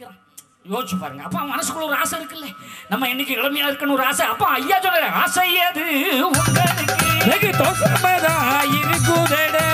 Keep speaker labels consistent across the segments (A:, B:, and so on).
A: நினைக்கிறான் யோசிச்சு பாருங்க அப்பா மனசுக்குள்ள ஒரு ஆசை இருக்குல்ல நம்ம இன்னைக்கு இளமையா இருக்கணும் ஒரு ஆசை அப்பா ஐயா சொல்ற ஆசை அது உங்களுக்கு
B: வெகு தோசமதா இருக்குதடா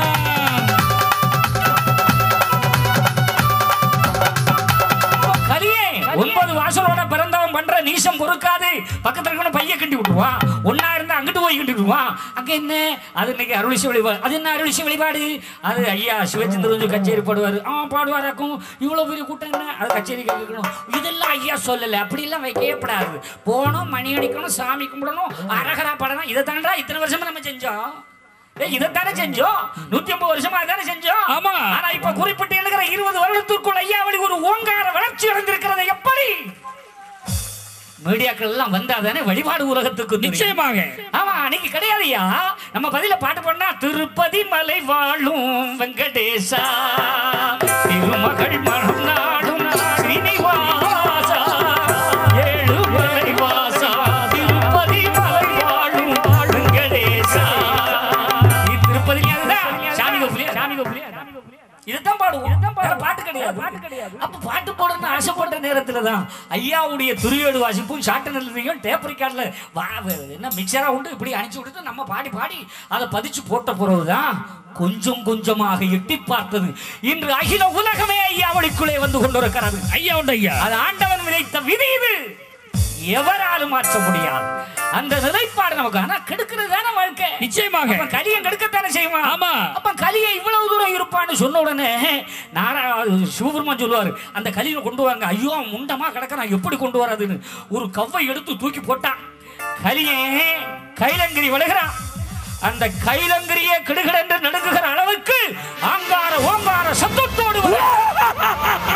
A: கலியே ஒன்பது வாசலோட பிறந்தவன் பண்ற நீசம் பொறுக்காது பக்கத்துல இருக்கணும் பைய கட்டி விட்டுருவான் ஒன்னா இருந்தா அங்கிட்டு போய் கட்டி விட்டுருவான் அங்க என்ன அது இன்னைக்கு அருளிசை வழிபாடு அது என்ன அருளிசை வழிபாடு அது ஐயா சிவச்சந்திரன் கச்சேரி பாடுவாரு ஆ பாடுவாராக்கும் இவ்வளவு பெரிய கூட்டம் என்ன அது கச்சேரி கேட்கணும் இதெல்லாம் ஐயா சொல்லல அப்படி எல்லாம் வைக்கவே கூடாது போனோம் மணி அடிக்கணும் சாமி கும்பிடணும் அரகரா பாடணும் இதை தாண்டா இத்தனை வருஷமா நம்ம செஞ்சோம் ஏய் இதைத்தானே செஞ்சோம் நூத்தி ஐம்பது வருஷமா தானே செஞ்சோம்
B: ஆமா.
A: ஆனா இப்ப குறிப்பிட்டு எழுகிற இருபது வருடத்திற்குள் ஐயாவளி ஒரு ஓங்கார வளர்ச்சி அடைந்திருக்கிறது எப்படி மீடியாக்கள் எல்லாம் வந்தாதானே வழிபாடு உலகத்துக்கு தெரியும்.
B: நிச்சயமாக
A: ஆமா அன்னைக்கு கிடையாதுயா நம்ம பதில பாட்டு பண்ணா திருப்பதி மலை வாழும் வெங்கடேசா திருமகள் மனம் நாடும் ஸ்ரீனிவாசா ஏழுமலை வாசா திருப்பதி மலை வாழும் வெங்கடேசா இது திருப்பதி சாமி கோபுலியா சாமி கோபுலியா இதுதான் பாடுவோம் வேற பாட்டு கிடையாது பாட்டு கிடையாது அப்ப பாட்டு போடணும்னு ஆசைப்படுற நேரத்துல தான் ஐயாவுடைய துரியேடு வாசிப்பும் சாட்டு நிலையும் டேப் ரெக்கார்ட்ல வா என்ன மிக்சரா உண்டு இப்படி அனுப்பிச்சு விட்டுட்டு நம்ம பாடி பாடி அதை பதிச்சு போட்ட பிறகுதான் கொஞ்சம் கொஞ்சமாக எட்டி பார்த்தது இன்று அகில உலகமே ஐயாவளிக்குள்ளே வந்து கொண்டிருக்கிறது
B: ஐயா உண்டு ஐயா
A: அது ஆண்டவன் விதைத்த விதி இது எவராலும் மாற்ற முடியாது அந்த நிலைப்பாடு நமக்கு ஆனா கெடுக்கிறது தானே வாழ்க்கை
B: நிச்சயமாக
A: அப்ப கலியை கெடுக்கத்தானே செய்வான்
B: ஆமா.
A: அப்ப கலியை இவ்வளவு தூரம் இருப்பான்னு சொன்ன உடனே நாரா சிவபெருமான் சொல்லுவாரு அந்த கலியை கொண்டு வாங்க ஐயோ அவன் முண்டமா கிடக்கிறான் எப்படி கொண்டு வராதுன்னு ஒரு கவ்வை எடுத்து தூக்கி போட்டான் கலியே கைலங்கிரி விழுகிறான் அந்த கைலங்கிரியே கிடுகிடென்று நடுங்குகிற அளவுக்கு ஆங்கார ஓங்கார சத்தத்தோடு வரும்.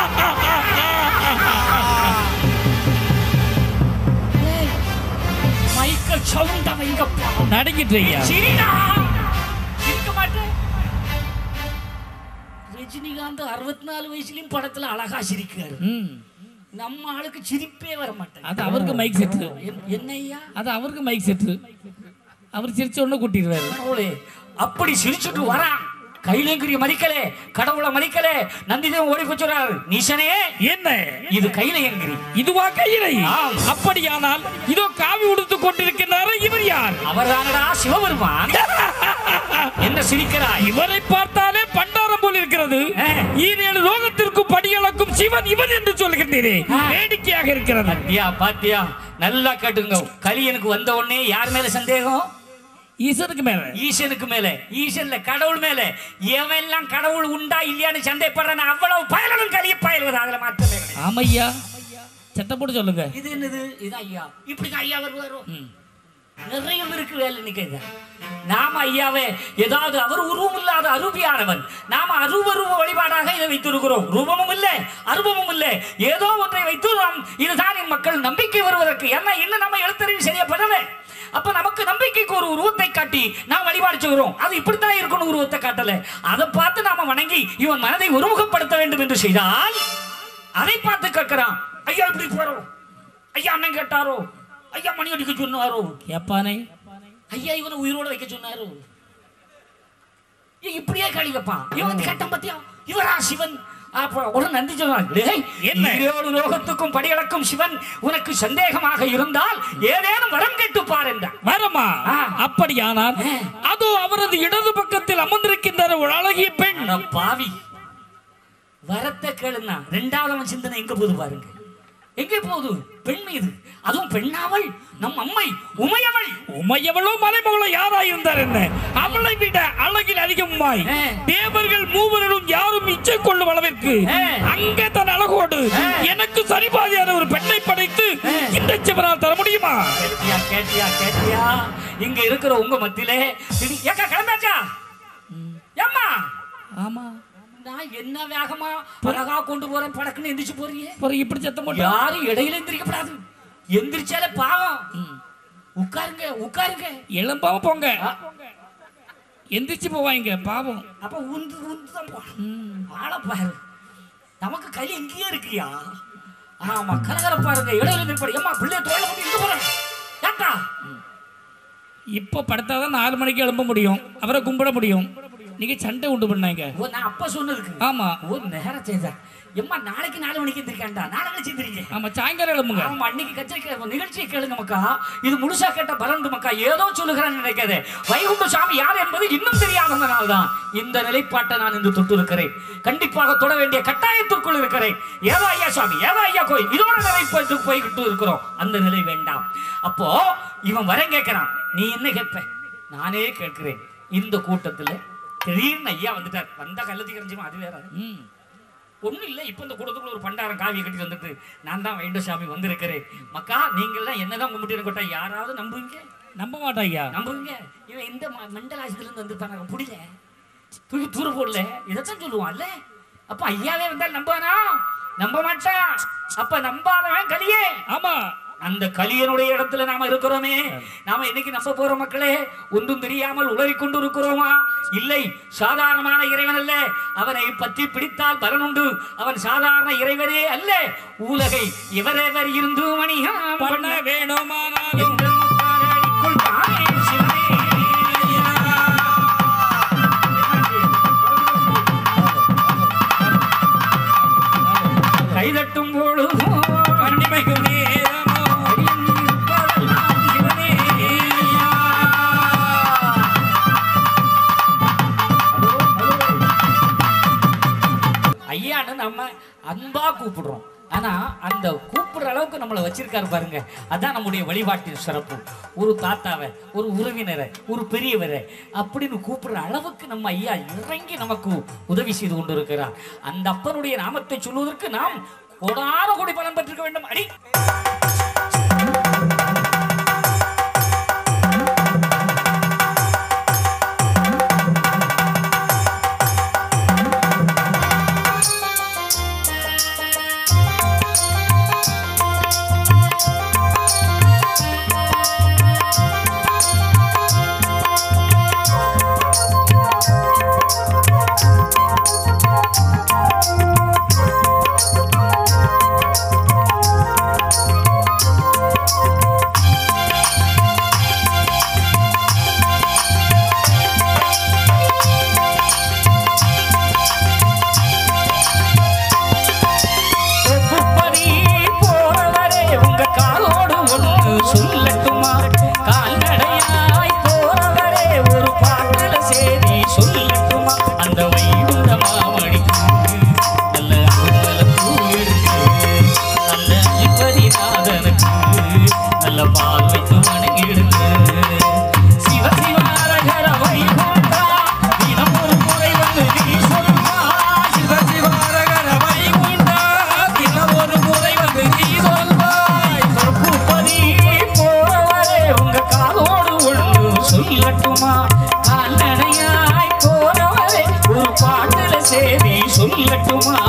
A: ஏய், மைக்கேல் சவுண்ட வைங்கப்பா
B: நடுங்கிட்டு ஐயா
A: சிரிடா சிரிக்க மாட்டேன் ரஜினிகாந்த் அறுபத்தி நாலு வயசுலயும் படத்துல அழகா சிரிக்கிறாரு
B: ம்
A: நம்ம ஆளுக்கு சிரிப்பே வர மாட்டேன்
B: அது அவருக்கு மைக் செட்டு
A: என்ன ஐயா
B: அது அவருக்கு மைக் செட்டு அவர் சிரிச்ச உடனே கூட்டிடுவாரு
A: கடவுளே அப்படி சிரிச்சுட்டு வரான் கைலங்கிரிய மதிக்கலே கடவுளை மதிக்கலே நந்திதேவன் ஓடி போச்சுறாரு நீசனே
B: என்ன
A: இது கைலயங்கிரி
B: இதுவா கையிலை
A: ஆம்.
B: அப்படியானால் இதோ காவி உடுத்துக் கொண்டிருக்கிறாரா இவர் யார்
A: அவர்தானடா சிவபெருமான் என்ன சிரிக்கிறாய்
B: இவரை பார்த்தாலே பண்டாரம் போல் இருக்கிறது
A: ஆ.
B: ஈரேழு லோகத்திற்கு படியளக்கும் சிவன் இவன் என்று சொல்கின்றீரே
A: ஆ.
B: வேடிக்கையாக இருக்கிறது
A: பாத்தியா பாத்தியா நல்லா கேட்டுங்க கலியனுக்கு வந்த உடனே யார் மேல சந்தேகம்
B: ஈசனுக்கு மேல
A: ஈசனுக்கு மேல ஈசன்ல கடவுள் மேல எவெல்லாம் கடவுள் உண்டா இல்லையான்னு சந்தேகப்படுறான் அவ்வளவு பயலும் கலிய பயல்வது அதுல மாற்றமே கிடையாது.
B: ஆமையா சட்டை போட்டு சொல்லுங்க
A: இது என்னது இது ஐயா இப்படிதான் ஐயா வருவாரோ நிறைய இருக்கு வேலை நினைக்கிறேன் நாம ஐயாவே ஏதாவது அவர் உருவம் இல்லாத அருபியானவன் நாம அருவருவ வழிபாடாக இதை வைத்திருக்கிறோம் ரூபமும் இல்லை அருவமும் இல்லை ஏதோ ஒன்றை வைத்து நாம் இதுதான் என் மக்கள் நம்பிக்கை வருவதற்கு ஏன்னா இன்னும் நம்ம எழுத்தறிவு சரியா பண்ணல அப்ப நமக்கு நம்பிக்கைக்கு ஒரு உருவத்தை காட்டி நாம் வழிபாடு செய்கிறோம் அது இப்படித்தான் இருக்கணும் உருவத்தை காட்டல அதை பார்த்து நாம வணங்கி இவன் மனதை ஒருமுகப்படுத்த வேண்டும் என்று செய்தால் அதை பார்த்து கேட்கிறான் ஐயா இப்படி போறோம் ஐயா அண்ணன் கேட்டாரோ ஐயா மணி அடிக்க சொன்னாரோ
B: கேப்பானே
A: ஐயா இவனை உயிரோட வைக்க சொன்னாரு ஏன் இப்படியே கேள்வி வைப்பான் இவன் வந்து கேட்டான் பத்தியா இவரா சிவன் அப்ப உடனே நந்தி சொல்றான் "டேய்,
B: என்ன?
A: ஈரேழு லோகத்துக்கும் படியளக்கும் சிவன் உனக்கு சந்தேகமாக இருந்தால் ஏதேனும் வரம் கேட்டு பார் என்றான்
B: வரமா
A: ஆ.
B: அப்படியானால்
A: ஆ.
B: அதோ அவரது இடது பக்கத்தில் அமர்ந்திருக்கின்ற ஒரு அழகிய பெண்
A: அட பாவி வரத்தை கேளுனா ரெண்டாவது அவன் சிந்தனை எங்க போகுது பாருங்க எங்கே போகுது பெண் மீது அதுவும் பெண்ணாவள் நம் அம்மை உமையவள்
B: உமையவளோ மலைமகளோ யாரா இருந்தார் என்ன அவளை விட அழகில் அதிகமாய்
A: ஆ.
B: தேவர்கள் மூவரிலும் யாரும் இச்சை கொள்ளும் அளவிற்கு
A: ஆ.
B: அங்கே தன் அழகோடு
A: ஆ.
B: எனக்கு சரிபாதியான ஒரு பெண்ணை படைத்து
A: ஆ.
B: இந்த சிவனால் தர முடியுமா
A: கேட்டியா கேட்டியா கேட்டியா இங்க இருக்கிற உங்க மத்தியிலே திடீர்- ஏக்கா கிளம்பாச்சா ஏம்மா
B: ஆமா
A: நான் என்ன வேகமா அழகா கொண்டு போறேன் படக்குன்னு எந்திரிச்சு போறீங்க
B: அப்புறம் இப்படி சத்தம் போட்டு
A: யாரும் இடையில எந்திரிக்கப்படாது எந்திரிச்சாலே பாவம் உட்காருங்க உட்காருங்க
B: இளம்பாவ போங்க
A: ஆ,
B: எந்திரிச்சு போவாங்க பாவம்
A: அப்ப உந்து உந்து தான் போகணும் ஆள பாரு நமக்கு கை எங்கேயே இருக்கியா ஆமா கலகலப்பா இருங்க இடையில நிற்படி ஏம்மா பிள்ளைய தோல்ல போட்டு இங்க போறேன் ஏட்டா
B: இப்போ படுத்தாதான் நாலு மணிக்கு எழும்ப முடியும் அவரை கும்பிட முடியும் நீங்க சண்டை உண்டு பண்ணாங்க
A: ஓ நான் அப்ப சொன்னதுக்கு
B: ஆமா
A: ஓ நேரம் செய்தார் எம்மா நாளைக்கு நாலு மணிக்கு எந்திரிக்காண்டா நாளை கழிச்சு எந்திரிங்க
B: ஆமா சாயங்காலம் எழுப்புங்க
A: ஆமா அன்னைக்கு கச்சை கே- நிகழ்ச்சியை கேளுங்க மக்கா இது முழுசா கேட்ட பலன் மக்கா ஏதோ சொல்லுகிறான்னு நினைக்காதே வைகுண்ட சாமி யார் என்பது இன்னும் தெரியாததனால் தான் இந்த நிலைப்பாட்டை நான் இன்று தொட்டு இருக்கிறேன் கண்டிப்பாக தொட வேண்டிய கட்டாயத்திற்குள் இருக்கிறேன் ஏதோ ஐயா சாமி ஏதோ ஐயா கோயில் இதோட நிலைப்பாட்டுக்கு போய்கிட்டு இருக்கிறோம் அந்த நிலை வேண்டாம் அப்போ இவன் வர கேட்கிறான் நீ என்ன கேட்ப நானே கேட்கிறேன் இந்த கூட்டத்துல திடீர்னு ஐயா வந்துட்டார் வந்த கள்ளத்தி கரைஞ்சுமா அது வேற
B: ம்
A: ஒண்ணும் இல்லை இப்போ இந்த கூட்டத்துக்குள்ள ஒரு பண்டாரம் காவியை கட்டி வந்துட்டு நான் தான் வைண்டசாமி வந்திருக்கிறேன் மக்கா நீங்கள்லாம் என்னதான் கும்பிட்டு கொட்டா யாராவது நம்புவீங்க
B: நம்ப மாட்டாங்க
A: நம்புவீங்க இவன் இந்த ம- மெண்டல் ஆஸ்பத்திரில இருந்து வந்துருப்பாங்க புடில தூக்கி தூர போடல இதைத்தான் சொல்லுவான்ல அப்ப ஐயாவே வந்தா நம்பானா நம்ப மாட்டான் அப்ப நம்பாதவன் கலியே
B: ஆமா
A: அந்த கலியனுடைய இடத்துல நாம இருக்கிறோமே நாம இன்னைக்கு நம்ப போற மக்களே ஒன்றும் தெரியாமல் உளறிக் கொண்டு இருக்கிறோமா இல்லை சாதாரணமான இறைவன் அல்ல அவனை பற்றி பிடித்தால் பலன் உண்டு அவன் சாதாரண இறைவனே அல்ல உலகை எவரெவர் இருந்து மணியாம்
B: பண்ண வேணுமானாலும்
A: எங்கள் முக்காலடிக்குள் தானே சிவனே. கைதட்டும் பொழுதும்
B: கண்ணிமைக்கும் நேரமோ
A: அடியன் இருப்பதெல்லாம் சிவனே. ஐயான்னு நம்ம அன்பா கூப்பிடுறோம் ஆனா அந்த கூப்பிடுற அளவுக்கு நம்மளை வச்சிருக்காரு பாருங்க அதான் நம்முடைய வழிபாட்டின் சிறப்பு ஒரு தாத்தாவை ஒரு உறவினரை ஒரு பெரியவரை அப்படின்னு கூப்பிடுற அளவுக்கு நம்ம ஐயா இறங்கி நமக்கு உதவி செய்து கொண்டிருக்கிறார் அந்த அப்பனுடைய நாமத்தை சொல்வதற்கு நாம் கோடான கோடி பலன் பெற்றிருக்க வேண்டும் அடி ஒப்புப்படி போறவரே உங்க காலோடு ஒன்று சொல்லட்டுமா கால்நடையாய் போறவரே ஒரு பாடல சேதி சொல்லட்டுமா அந்த வைகுண்ட மாமணிக்கு நல்ல அங்குல பூவெடுக்கு நல்ல இப்பதிநாதனுக்கு நல்ல பால் வைத்து வணங்கிடுங்க சிவ சிவாரகர வைகுண்டா தினம் ஒரு முறை வந்து நீ சொல்லுமா சிவ சிவாரகர வைகுண்டா தினம் ஒரு முறை வந்து நீ சொல்வாய் பொறுப்புப்படி போறவரே உங்க காலோடு ஒன்று சொல்லட்டுமா கால்நடையாய் போறவரே ஒரு பாட்டுல சேதி சொல்லட்டுமா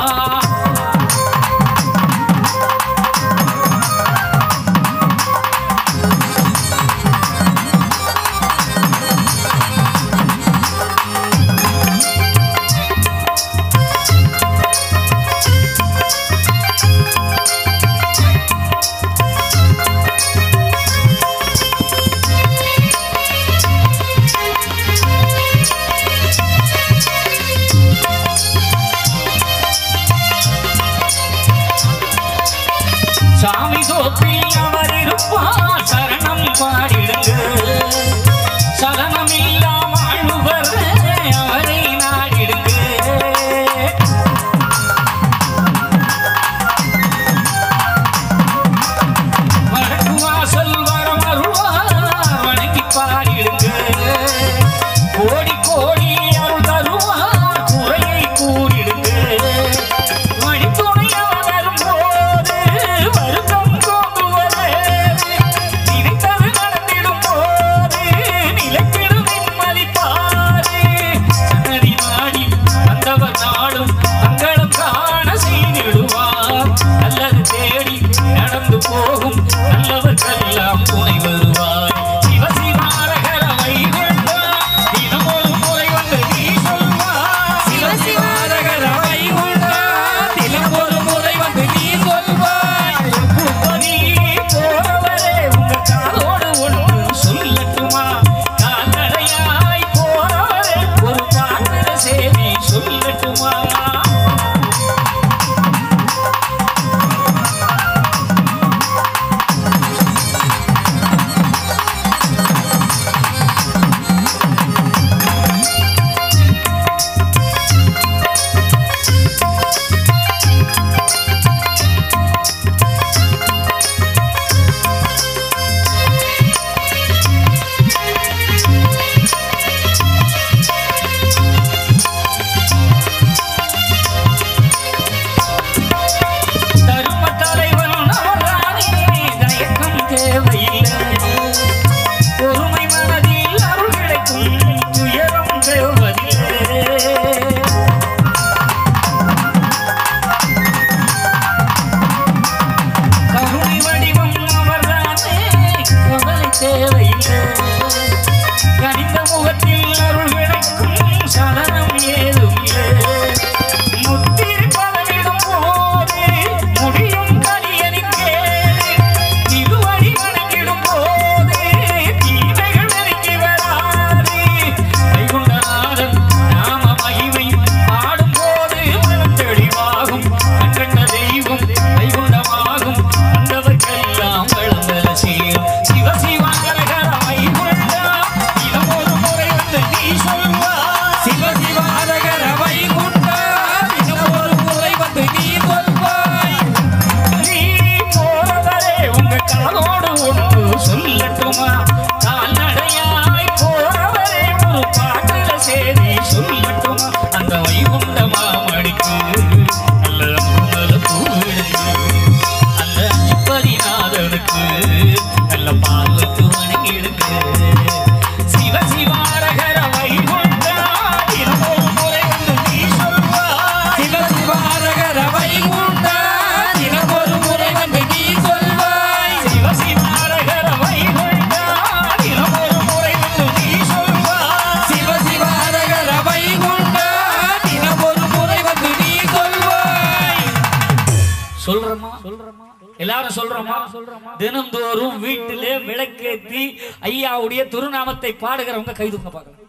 A: கருணை வடிவம் அவர்தானே கவலை தேவையில்லை கனிந்த முகத்தில் அருள் கிடைக்கும் சலனம் ஏதும் இல்லை முத்திரை பதவிடும் போது முடியும் கலியனுக்கே திருவடி வணங்கிடும் போது தீமைகள் நெருங்கி வராது வைகுண்டநாதன் நாம மகிமை பாடும் போது மனம் தெளிவாகும் கண்கண்ட தெய்வம் வைகுண்டமாகும் வந்தவர்க்கெல்லாம் வளம்பல சேரும் சிவ சிவகரகர வைகுண்டா இனம் ஒரு முறை வந்து நீ சொல்வா
B: சிவ சிவ அரகர வைகுண்டா இன்னும் ஒரு முறை வந்து நீ சொல்வாய்
A: நீ போறவரே உங்க காலோடு ஒன்று சொல்லட்டுமா கால்நடையாய் போறவரே ஒரு பாட்டுல சேரி சொல்லட்டுமா அந்த வைகுண்ட மாமணிக்கு நல்ல நல்ல பூவெடுத்து அந்த அஞ்சுப்பதிநாதனுக்கு நல்ல பாலுக்கு வணங்கிடுங்க சிவ சிவாரகர வைகுண்டா தினம் ஒரு முறை வந்து நீ சொல்வாய்
B: சிவ சிவ அரகர வைகுண்டா இன்னும் ஒரு முறை வந்து நீ சொல்வாய்
A: சிவ சிவாரகர வைகுண்டா தினம் ஒரு முறை வந்து நீ சொல்வாய்
B: சிவ சிவ அரகர வைகுண்டா இன்னும் ஒரு முறை வந்து நீ சொல்வாய்
A: சொல்றோமா சொல்றோமா எல்லாரும் சொல்றோமா சொல்றோமா தினந்தோறும் வீட்டிலே விளக்கேத்தி ஐயாவுடைய திருநாமத்தை பாடுகிறவங்க கைதுங்க பார்க்கலாம்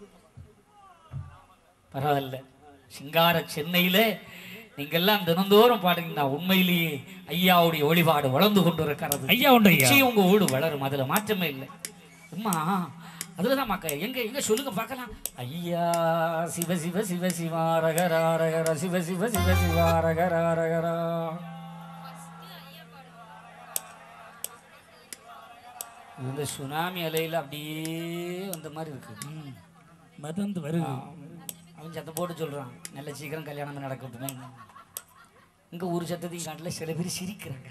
A: பரவாயில்ல சிங்கார சென்னையில நீங்கெல்லாம் தினந்தோறும் பாடுங்கன்னா உண்மையிலேயே ஐயாவுடைய வழிபாடு வளர்ந்து கொண்டு இருக்கிறது
B: ஐயா உண்டு ஐயா
A: நிச்சயம் உங்க வீடு வளரும் அதுல மாற்றமே இல்லை அம்மா அதுலதான் மக்கா எங்க எங்க சொல்லுங்க பார்க்கலாம் ஐயா சிவ சிவ சிவ சிவா ரகரா ரகர சிவ சிவ சிவ சிவா ரகரா ரகரா இந்த சுனாமி அலையில அப்படியே வந்த மாதிரி இருக்கு
B: மதந்து வருது
A: அவன் சத்தம் போட்டு சொல்றான் நல்ல சீக்கிரம் கல்யாணம் நடக்கட்டுமே இங்க ஒரு சத்தத்தையும் காட்டில் சில பேர் சிரிக்கிறாங்க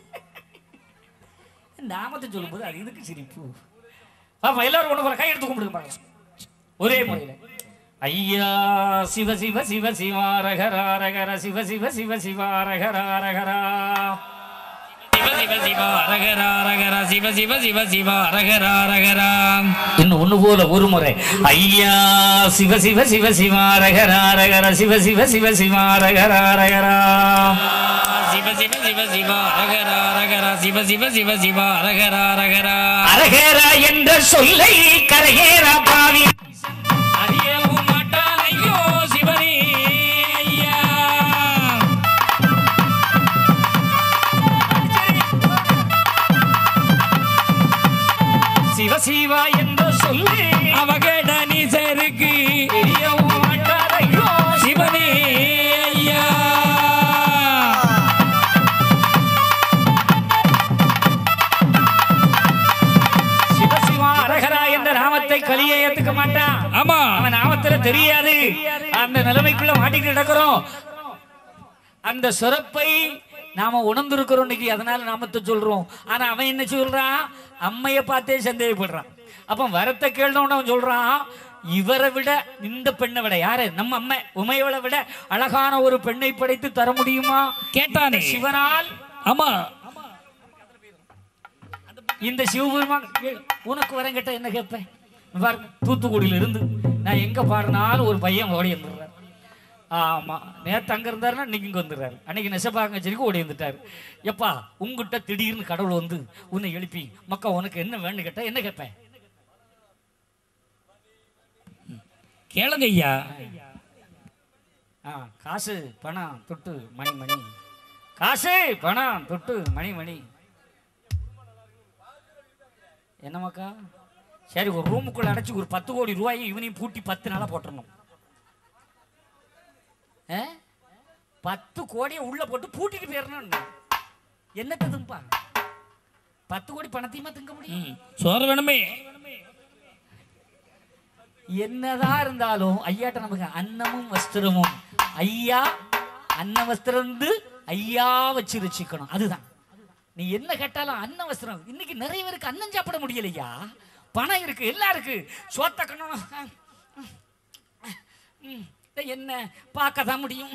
A: நாமத்தை சொல்லும்போது அது எதுக்கு சிரிப்பு பாப்பா எல்லாரும் ஒண்ணு போல கை எடுத்து கும்பிடுங்க பாருங்க ஒரே முறையில ஐயா சிவ சிவ சிவ சிவாரகரா ரகர சிவ சிவ சிவ சிவாரகரா ரகரா
B: சிவ சிவ சிவ அரகரா அரகரா சிவ சிவ சிவ சிவ அரகரா அரகரா
A: இன்னும் ஒண்ணு போல ஒரு முறை ஐயா சிவ சிவ சிவ சிவாரகரா ரகர சிவ சிவ சிவ சிவாரகரா ரகரா
B: சிவ சிவ சிவ சிவ அரகரா அரகரா சிவ சிவ சிவ சிவ அரகரா அரகரா
A: அரகரா என்ற சொல்லை கரையேறா பாவி
B: அறியவும் மாட்டான் ஐயோ சிவனே ஐயா
A: சிவ சிவா என்ற சொல்லி
B: அவகட நீசருக்கு
A: தெரியவும் மாட்டாரையோ
B: சிவனே ஐயா
A: சிவ சிவா அரகரா என்ற நாமத்தை கலியை ஏத்துக்க மாட்டான்
B: ஆமா
A: அவன் நாமத்துல தெரியாது அந்த நிலைமைக்குள்ள மாட்டிக்கிட்டு நடக்கிறோம் அந்த சிறப்பை நாம உணர்ந்திருக்கிறோம் இன்னைக்கு அதனால நாமத்தை சொல்றோம் ஆனா அவன் என்ன சொல்றான் அம்மைய பார்த்தே சந்தேகப்படுறான் அப்ப வரத்தை கேள்னு அவன் சொல்றான் இவரை விட இந்த பெண்ணை விட யாரு நம்ம அம்மை உமையவளை விட அழகான ஒரு பெண்ணை படைத்து தர முடியுமா
B: கேட்டானே
A: சிவனால்
B: ஆமா
A: இந்த சிவபெருமான் கேளு, உனக்கு வரம் கேட்டா என்ன கேட்பேன் பாருங்க தூத்துக்குடியில இருந்து நான் எங்க பாடினாலும் ஒரு பையன் ஓடி வந்துடுறாரு ஆமா நேத்து அங்க இருந்தாருன்னா இன்னைக்கு இங்க வந்துடுறாரு அன்னைக்கு நெசப்பாங்க சரிக்கு ஓடி வந்துட்டாரு எப்பா உங்ககிட்ட திடீர்னு கடவுள் வந்து உன்னை எழுப்பி மக்கா உனக்கு என்ன வேணும்னு கேட்டா என்ன கேட்பேன்
B: கேளுங்க ஐயா
A: ஆ காசு பணம் தொட்டு மணி மணி காசு பணம் தொட்டு மணி மணி என்னமாக்கா சரி ஒரு ரூமுக்குள்ள அடைச்சு ஒரு பத்து கோடி ரூபாயை இவனையும் பூட்டி பத்து நாளா போட்டுறணும் ஆ? பத்து கோடியை உள்ள போட்டு பூட்டிட்டு போயிடணும் என்னத்தை திம்பா பத்து கோடி பணத்தையுமா திங்க முடியும்
B: ம், சோறு வேணுமே
A: என்னதான் இருந்தாலும் ஐயாட்ட நமக்கு அன்னமும் வஸ்திரமும் ஐயா அன்ன வஸ்திரம் வந்து ஐயா வச்சு வச்சுக்கணும் அதுதான் நீ என்ன கேட்டாலும் அன்ன வஸ்திரம் இன்னைக்கு நிறைய பேருக்கு அன்னம் சாப்பிட முடியலையா பணம் இருக்கு எல்லாம் இருக்கு சோத்த கண்ணணும் அப்புறம் என்ன பார்க்க தான் முடியும்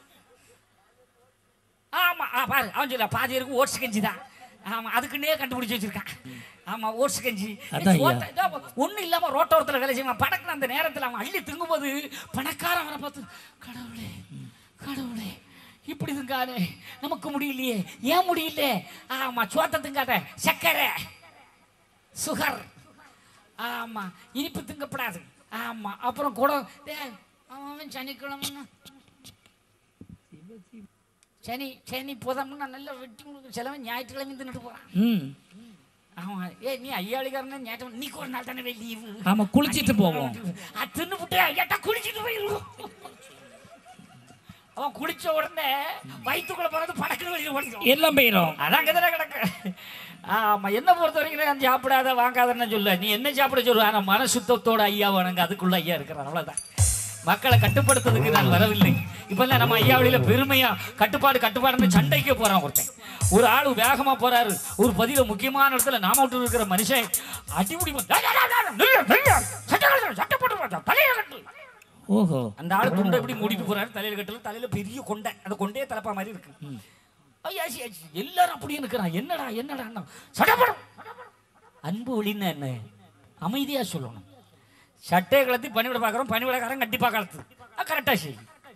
A: ஆமா ஆ பாரு அவன் சொல்ல பாதி இருக்கு ஓட்ஸ் கஞ்சி தான் ஆமா அதுக்குன்னே கண்டுபிடிச்சு வச்சிருக்கான் ஆமா ஓட்ஸ் கஞ்சி
B: அதான் ஐயா.
A: ஒன்றும் இல்லாம ரோட்டோரத்தில் வேலை செய்வான் படக்குன அந்த நேரத்தில் அவன் அள்ளி திருங்கும்போது பணக்காரன் அவனை பார்த்து கடவுளே கடவுளே இப்படி இருக்கானே நமக்கு முடியலையே ஏன் முடியல ஆமா சோத்த திங்காத சக்கரை சுகர் ஆமா இனிப்பு திங்கப்படாது ஆமா அப்புறம் கூட டேய், அவன் அவன் சனிக்கிழமை சனி சனி புதம்னு நான் நல்லா வெட்டி கொடுக்க செலவன் ஞாயிற்றுக்கிழமை தின்னுட்டு போறான்
B: ம்
A: ஆமா ஏ நீ ஐயாளிக்காரன் ஞாயிற்று நீக்கு ஒரு நாள் தானே லீவு
B: ஆமா குளிச்சிட்டு போவோம்
A: அது தின்னு விட்டு ஐயாட்டா குளிச்சுட்டு போயிடுவோம் அவன் குளிச்ச உடனே வயிற்றுக்குள்ள போறது படக்குன்னு வெளியே ஓடிடும்
B: எல்லாம் போயிடும்
A: அதான் அங்கே கிடக்கு ஆமா என்ன பொறுத்த வரைக்கும் நான் சாப்பிடாத வாங்காதன்னு சொல்ல நீ என்ன சாப்பிட சொல்லுவ ஆனா மன சுத்தத்தோட ஐயா வணங்க அதுக்குள்ள ஐயா இருக்கிறார் அவ்வளவுதான் மக்களை கட்டுப்படுத்துறதுக்கு நான் வரவில்லை இப்ப எல்லாம் நம்ம ஐயாவளியில பெருமையா கட்டுப்பாடு கட்டுப்பாடுன்னு சண்டைக்கே போறான் ஒருத்தன் ஒரு ஆள் வேகமா போறாரு ஒரு பதில முக்கியமான இடத்துல நாம விட்டு இருக்கிற மனுஷன் அடிமுடி சட்டப்பட்டு தலையில கட்டு
B: ஓஹோ
A: அந்த ஆளு துண்டை எப்படி மூடிட்டு போறாரு தலையில கட்டல தலையில பெரிய கொண்டை அந்த கொண்டையே தலப்பா மாதிரி இருக்கு ஐயா, ஆச்சி, ஆச்சி. எல்லாரும் அப்படியே நிக்கிறான் என்னடா என்னடா சடப்படம் அன்பு ஒளின்னு என்ன அமைதியா சொல்லணும் சட்டையை கலத்தி பணிவிட பார்க்குறோம் பணிவிடக்காரன் கண்டிப்பா கலத்து கரெக்டா சரி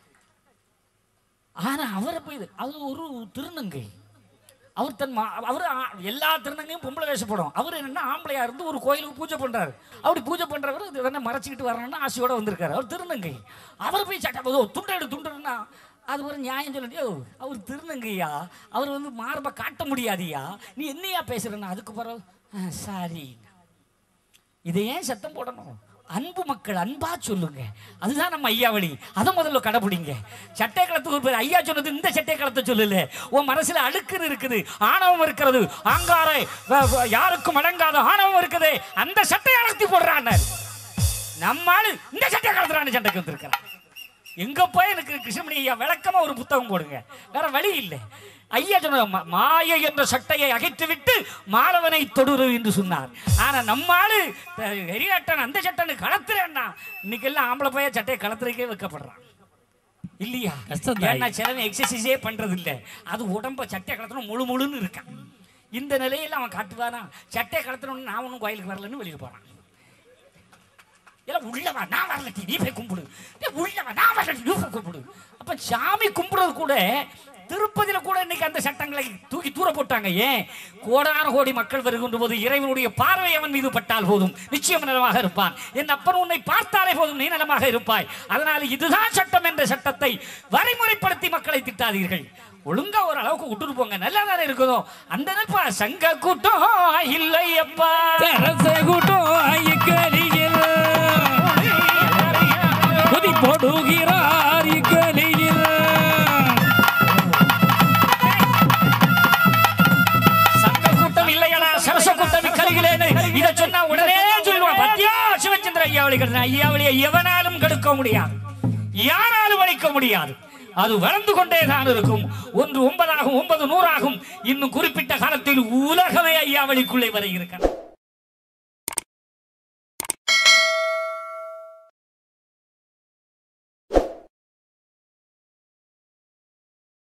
A: ஆனா அவரை போய் அது ஒரு திருநங்கை அவர் தன் மா அவர் எல்லா திருநங்கையும் பொம்பளை வேஷப்படும் அவர் என்னன்னா ஆம்பளையா இருந்து ஒரு கோயிலுக்கு பூஜை பண்றாரு அப்படி பூஜை பண்றவர் இது வேணா மறைச்சிக்கிட்டு வரணும்னு ஆசையோட வந்திருக்காரு அவர் திருநங்கை அவர் போய் சட்டை போதும் துண்டெடு துண்டுன்னா அது ஒரு நியாயம் சொல்ல "யோவ், அவர் திருநங்கையா அவர் வந்து மார்பை காட்ட முடியாதியா நீ என்னையா பேசுறேன்னா அதுக்கு பிறகு சாரி இதை ஏன் சத்தம் போடணும் அன்பு மக்கள் அன்பா சொல்லுங்க அதுதான் நம்ம ஐயாவளி அதை முதல்ல கடைபிடிங்க சட்டை களத்துக்கு ஒரு பேர் ஐயா சொன்னது இந்த சட்டை களத்தை சொல்லல உன் மனசுல அழுக்குன்னு இருக்குது ஆணவம் இருக்கிறது ஆங்காரை வ- வ- யாருக்கும் அடங்காத ஆணவம் இருக்குது அந்த சட்டையை அழுத்தி போடுறான் நம்ம ஆளு இந்த சட்டை கலத்துறான்னு சண்டைக்கு வந்திருக்கிறான் எங்க போய் எனக்கு கிருஷ்ணமணி ஐயா விளக்கமா ஒரு புத்தகம் போடுங்க வேற வழி இல்லை ஐயா சொன்ன "ம- மாயை என்ற சட்டையை அகற்றிவிட்டு மாலவனை தொடுரு என்று சொன்னார் ஆனா நம்ம ஆளு வெறியாட்டன் அந்த சட்டனை கலத்துறேன்னா இன்னைக்கு எல்லாம் ஆம்பளை பைய சட்டையை கலத்துறதுக்கே வைக்கப்படுறான் இல்லையா
B: கஷ்டம் தான்.
A: ஏன்னா சிலவன் எக்ஸசைஸே பண்றது இல்ல அது உடம்ப சட்டை கலத்தணும் முழு முழுன்னு இருக்கான் இந்த நிலையில அவன் காட்டுவானா சட்டை கலத்தணும்னு நான் ஒன்றும் கோயிலுக்கு வரலன்னு வெளியே போறான் எல்லாம் உள்ளவா நான் வரலட்டி நீ போய் கும்பிடு டேய், உள்ளவா நான் வரலட்டி நீ போய் கும்பிடு அப்ப சாமி கும்பிடுறது கூட திருப்பதியில கூட இன்னைக்கு அந்த சட்டங்களை தூக்கி தூர போட்டாங்க ஏன் கோடான கோடி மக்கள் வருகின்ற போது இறைவனுடைய பார்வை அவன் மீது பட்டால் போதும் நிச்சயம் நலமாக இருப்பான் என் அப்பன் உன்னை பார்த்தாலே போதும் நீ நலமாக இருப்பாய் அதனால இதுதான் சட்டம் என்ற சட்டத்தை வரைமுறைப்படுத்தி மக்களை திட்டாதீர்கள் ஒழுங்கா ஒரு அளவுக்கு விட்டுட்டு போங்க நல்லா தானே இருக்குதோ அந்த நினைப்பா சங்க கூட்டம் இல்லை அப்பா
B: சரச கூட்டம் இக்கலியில் குதி போடுகிறார் இக்கலியில்
A: சங்க கூட்டம் இல்லையடா சரச கூட்டம் இக்கருகிலேன்னு இத சொன்னா உடனே சொல்லுவான் பத்தியா சிவச்சந்திர ஐயாவளி கெடுத்த ஐயாவளியை எவனாலும் கெடுக்க முடியாது யாராலும் அழிக்க முடியாது அது வளர்ந்து கொண்டே தான் இருக்கும் ஒன்று ஒன்பதாகும் ஒன்பது நூறாகும் இன்னும் குறிப்பிட்ட காலத்தில் உலகமே ஐயாவளிக்குள்ளே வர இருக்கிறது